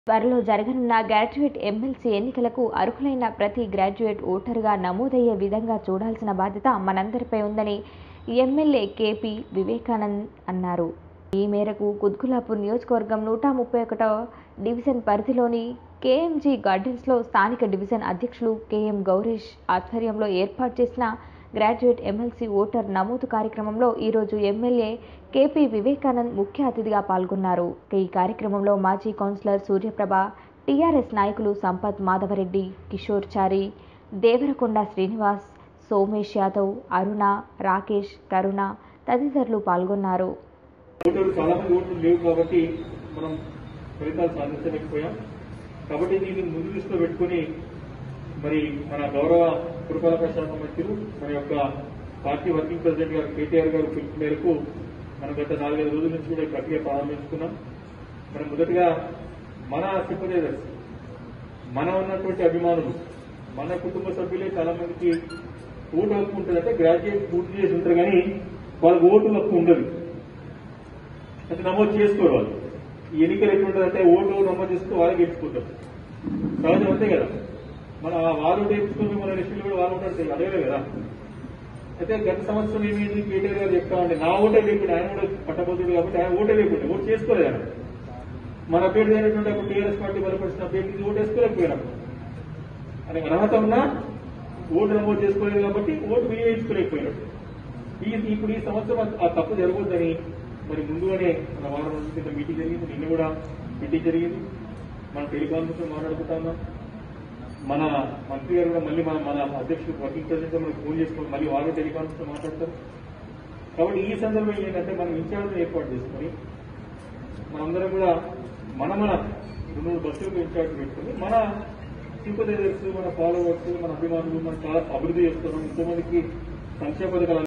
త్వరలో జరగనున్న graduate MLC ఎన్నికలకు అర్హులైన ప్రతి గ్రాడ్యుయేట్ ఓటరుగా నమోదయ్యే విధంగా చూడాల్సిన బాధ్యత మనందరిపై ఉందని ఎమ్మెల్యే కేపీ వివేకానంద్ అన్నారు ఈ మేరకు కుత్బుల్లాపూర్ నియోజకవర్గం నూట ముప్పై ఒకటో డివిజన్ పరిధిలోని కేఎంజీ గార్డెన్స్లో స్థానిక డివిజన్ అధ్యక్షులు కేఎం గౌరీష్ ఆధ్వర్యంలో ఏర్పాటు చేసిన గ్రాడ్యుయేట్ ఎమ్మెల్సీ ఓటర్ నమోదు కార్యక్రమంలో ఈరోజు ఎమ్మెల్యే కేపీ వివేకానంద్ ముఖ్య అతిథిగా పాల్గొన్నారు ఈ కార్యక్రమంలో మాజీ కౌన్సిలర్ సూర్యప్రభ టీఆర్ఎస్ నాయకులు సంపత్ మాధవరెడ్డి కిషోర్ చారి దేవరకొండ శ్రీనివాస్ సోమేష్ యాదవ్ అరుణ రాకేష్ కరుణ తదితరులు పాల్గొన్నారు ఓటర్లు చాలా మంది ఓట్లు లేవు కాబట్టి మనం ఫలితాలు సాధించలేకపోయాం కాబట్టి దీన్ని ముందు దృష్టిలో పెట్టుకుని మరి మన గౌరవ పురపాలక శాఖ మంత్రులు మన యొక్క పార్టీ వర్కింగ్ ప్రెసిడెంట్ గారు కేటీఆర్ గారు పిలుపు మేరకు మనం గత నాలుగైదు రోజుల నుంచి కూడా ఈ ప్రక్రియ ప్రారంభించుకున్నాం మనం మొదటగా మన సింపదైజర్స్ మన ఉన్నటువంటి అభిమానులు మన కుటుంబ సభ్యులే చాలా మందికి ఓటు హక్కు ఉంటుంది అంటే గ్రాడ్యుయేట్ పూర్తి చేసి ఉంటారు కానీ వాళ్ళకి ఓటు హక్కు ఉండదు అది నమోదు చేసుకోరు వాళ్ళు ఈ ఎన్నికలు ఎట్లుంటుందంటే ఓటు నమోదు చేసుకుని వాళ్ళే గెలుచుకుంటారు సహజం అంతే కదా మన వారు నేర్చుకుని మన లిస్టులు కూడా వాళ్ళు ఉంటారు అడగలే కదా అయితే గత సంవత్సరం ఏమైంది కేటీఆర్ గారు చెప్తా ఉంటే నా ఓటే లేకుండా ఆయన కూడా పట్టబోతుడు కాబట్టి ఆయన ఓటే లేకుండా ఓటు చేసుకోలేదు ఆయన మన అభ్యర్థి అయినటువంటి అప్పుడు టీఆర్ఎస్ పార్టీ బలపరిచిన అభ్యర్థికి ఓటు వేసుకోలేకపోయినాం అని అర్హత ఉన్నా ఓటు నమోదు చేసుకోలేదు కాబట్టి ఓటు వినియోగించుకోలేకపోయినాడు ఈ ఇప్పుడు ఈ సంవత్సరం ఆ- ఆ తప్పు జరగొద్దని మరి ముందుగానే మన వారం రోజుల క్రితం మీటింగ్ జరిగింది నిన్న కూడా మీటింగ్ జరిగింది మనం టెలికాన్ఫరెన్స్ లో మాట్లాడుకుంటా ఉన్నాం మన మంత్రి గారు కూడా మళ్ళీ మన మన అధ్యక్షుడు వర్కింగ్ ప్రెసిడెంట్ మనం ఫోన్ చేసుకుని మళ్ళీ వారు టెలికాన్ఫరెన్స్ లో మాట్లాడతారు కాబట్టి ఈ సందర్భంలో ఏంటంటే మనం ఇన్ఛార్జ్ ఏర్పాటు చేసుకుని మనందరం కూడా మన మన రెండు మూడు బస్సులకు ఇన్ఛార్జ్ పెట్టుకుని మన సింపదైజర్స్ మన ఫాలోవర్స్ మన అభిమానులు మనం చాలా అభివృద్ధి చేస్తున్నాం ఎంతోమందికి సంక్షేమ పథకాలు